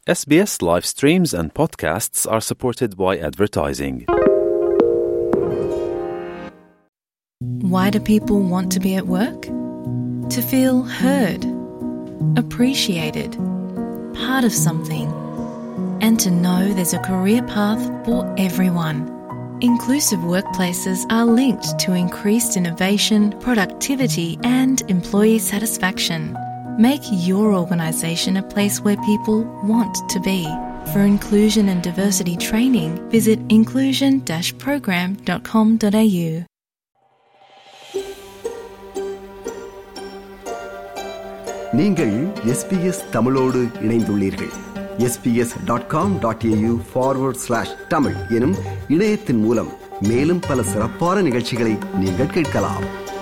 SBS live streams and podcasts are supported by advertising. Why do people want to be at work? To feel heard, appreciated, part of something, and to know there's a career path for everyone. Inclusive workplaces are linked to increased innovation, productivity, and employee satisfaction. Make your organisation a place where people want to be. For inclusion and diversity training, visit inclusion-program.com.au. நீங்கள் SBS தமிழோடு இணைந்துள்ளீர்கள் SBS dot com dot AU forward slash Tamil எனும் இணையத்தின் மூலம் மேலும் பல சிறப்பான நிகழ்ச்சிகளை நீங்கள் கேட்கலாம்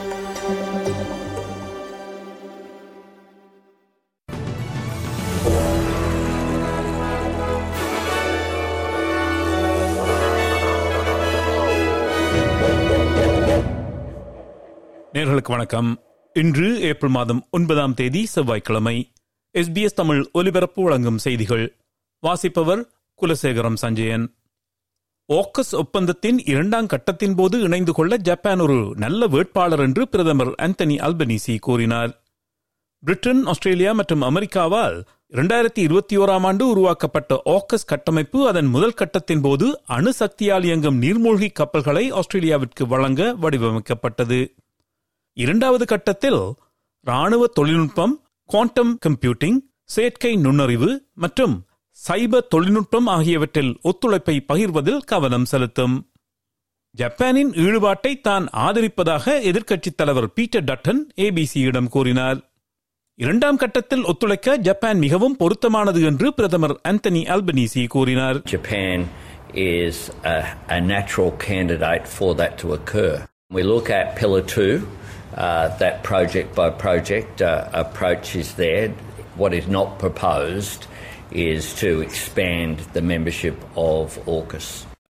நேர்களுக்கு வணக்கம் இன்று ஏப்ரல் மாதம் ஒன்பதாம் தேதி செவ்வாய்க்கிழமை எஸ்பிஎஸ் தமிழ் ஒலிபரப்பு வழங்கும் செய்திகள் வாசிப்பவர் குலசேகரம் சஞ்சயன் ஓக்கஸ் ஒப்பந்தத்தின் இரண்டாம் கட்டத்தின் போது இணைந்து கொள்ள ஜப்பான் ஒரு நல்ல வேட்பாளர் என்று பிரதமர் ஆந்தனி அல்பனீசி கூறினார் பிரிட்டன் ஆஸ்திரேலியா மற்றும் அமெரிக்காவால் இரண்டாயிரத்தி இருபத்தி ஓராம் ஆண்டு உருவாக்கப்பட்ட ஓக்கஸ் கட்டமைப்பு அதன் முதல் கட்டத்தின் போது அணுசக்தியால் இயங்கும் நீர்மூழ்கி கப்பல்களை ஆஸ்திரேலியாவிற்கு வழங்க வடிவமைக்கப்பட்டது இரண்டாவது கட்டத்தில் ராணுவ தொழில்நுட்பம் குவாண்டம் கம்ப்யூட்டிங் செயற்கை நுண்ணறிவு மற்றும் சைபர் தொழில்நுட்பம் ஆகியவற்றில் ஒத்துழைப்பை பகிர்வதில் கவனம் செலுத்தும் ஜப்பானின் ஈடுபாட்டை தான் ஆதரிப்பதாக எதிர்க்கட்சித் தலைவர் பீட்டர் டட்டன் ஏபிசியிடம் கூறினார் இரண்டாம் கட்டத்தில் ஒத்துழைக்க ஜப்பான் மிகவும் பொருத்தமானது என்று பிரதமர் ஆந்தனி அல்பனீசி கூறினார் Japan is a, a natural candidate for that to occur. We look at Pillar 2, uh, that project by project uh, approach is there. What is not proposed is to expand the membership of AUKUS.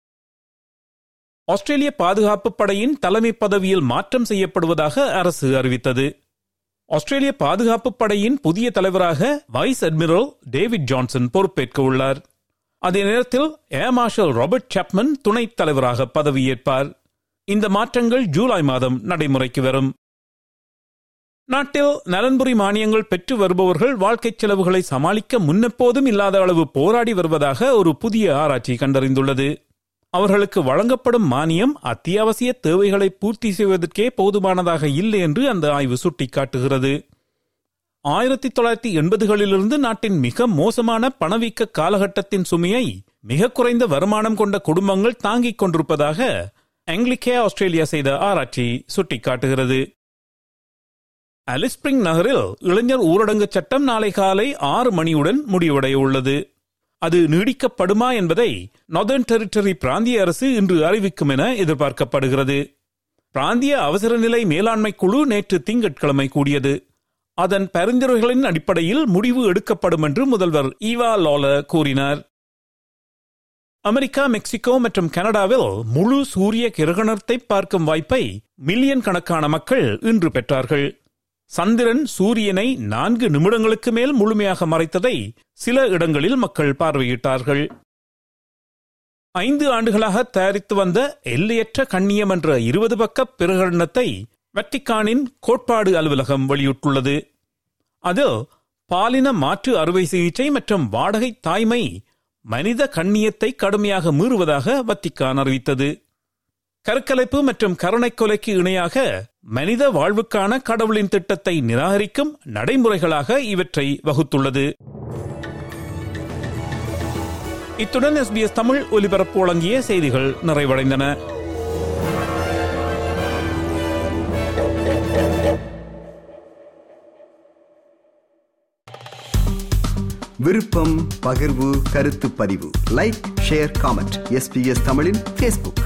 ஆஸ்திரேலிய பாதுகாப்பு படையின் தலைமை பதவியில் மாற்றம் செய்யப்படுவதாக அரசு அறிவித்தது ஆஸ்திரேலிய பாதுகாப்பு படையின் புதிய தலைவராக வைஸ் அட்மிரல் டேவிட் ஜான்சன் பொறுப்பேற்க உள்ளார் அதே நேரத்தில் ஏர் மார்ஷல் ராபர்ட் சாப்மன் துணைத் தலைவராக பதவியேற்பார் இந்த மாற்றங்கள் ஜூலை மாதம் நடைமுறைக்கு வரும் நாட்டில் நலன்புரி மானியங்கள் பெற்று வருபவர்கள் வாழ்க்கை செலவுகளை சமாளிக்க முன்னெப்போதும் இல்லாத அளவு போராடி வருவதாக ஒரு புதிய ஆராய்ச்சி கண்டறிந்துள்ளது அவர்களுக்கு வழங்கப்படும் மானியம் அத்தியாவசிய தேவைகளை பூர்த்தி செய்வதற்கே போதுமானதாக இல்லை என்று அந்த ஆய்வு சுட்டிக்காட்டுகிறது ஆயிரத்தி தொள்ளாயிரத்தி எண்பதுகளிலிருந்து நாட்டின் மிக மோசமான பணவீக்க காலகட்டத்தின் சுமையை மிக குறைந்த வருமானம் கொண்ட குடும்பங்கள் தாங்கிக் கொண்டிருப்பதாக ஆங்கிலிக்கே ஆஸ்திரேலியா செய்த ஆராய்ச்சி சுட்டிக்காட்டுகிறது அலிஸ்பிரிங் நகரில் இளைஞர் ஊரடங்கு சட்டம் நாளை காலை ஆறு மணியுடன் முடிவடைய உள்ளது அது நீடிக்கப்படுமா என்பதை நார்தர்ன் டெரிட்டரி பிராந்திய அரசு இன்று அறிவிக்கும் என எதிர்பார்க்கப்படுகிறது பிராந்திய அவசர நிலை மேலாண்மை குழு நேற்று திங்கட்கிழமை கூடியது அதன் பரிந்துரைகளின் அடிப்படையில் முடிவு எடுக்கப்படும் என்று முதல்வர் ஈவா லால கூறினார் அமெரிக்கா மெக்சிகோ மற்றும் கனடாவில் முழு சூரிய கிரகணத்தை பார்க்கும் வாய்ப்பை மில்லியன் கணக்கான மக்கள் இன்று பெற்றார்கள் சந்திரன் சூரியனை நான்கு நிமிடங்களுக்கு மேல் முழுமையாக மறைத்ததை சில இடங்களில் மக்கள் பார்வையிட்டார்கள் ஐந்து ஆண்டுகளாக தயாரித்து வந்த எல்லையற்ற கண்ணியம் என்ற இருபது பக்க பிரகடனத்தை வட்டிக்கானின் கோட்பாடு அலுவலகம் வெளியிட்டுள்ளது அதில் பாலின மாற்று அறுவை சிகிச்சை மற்றும் வாடகை தாய்மை மனித கண்ணியத்தை கடுமையாக மீறுவதாக வத்திக்கான் அறிவித்தது கருக்கலைப்பு மற்றும் கருணை கொலைக்கு இணையாக மனித வாழ்வுக்கான கடவுளின் திட்டத்தை நிராகரிக்கும் நடைமுறைகளாக இவற்றை வகுத்துள்ளது இத்துடன் எஸ்பிஎஸ் தமிழ் ஒலிபரப்பு வழங்கிய செய்திகள் நிறைவடைந்தன விருப்பம் பகிர்வு கருத்து பதிவு லைக் ஷேர் காமெண்ட் எஸ்பிஎஸ் தமிழின் Facebook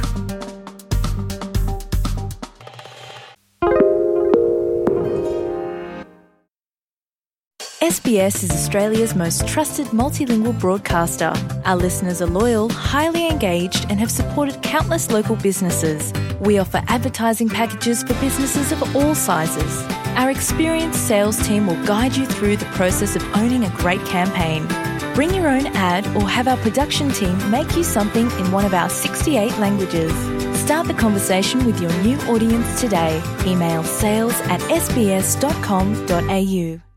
SBS is Australia's most trusted multilingual broadcaster. Our listeners are loyal, highly engaged, and have supported countless local businesses. We offer advertising packages for businesses of all sizes. Our experienced sales team will guide you through the process of owning a great campaign. Bring your own ad or have our production team make you something in one of our 68 languages. Start the conversation with your new audience today. Email sales at sbs.com.au.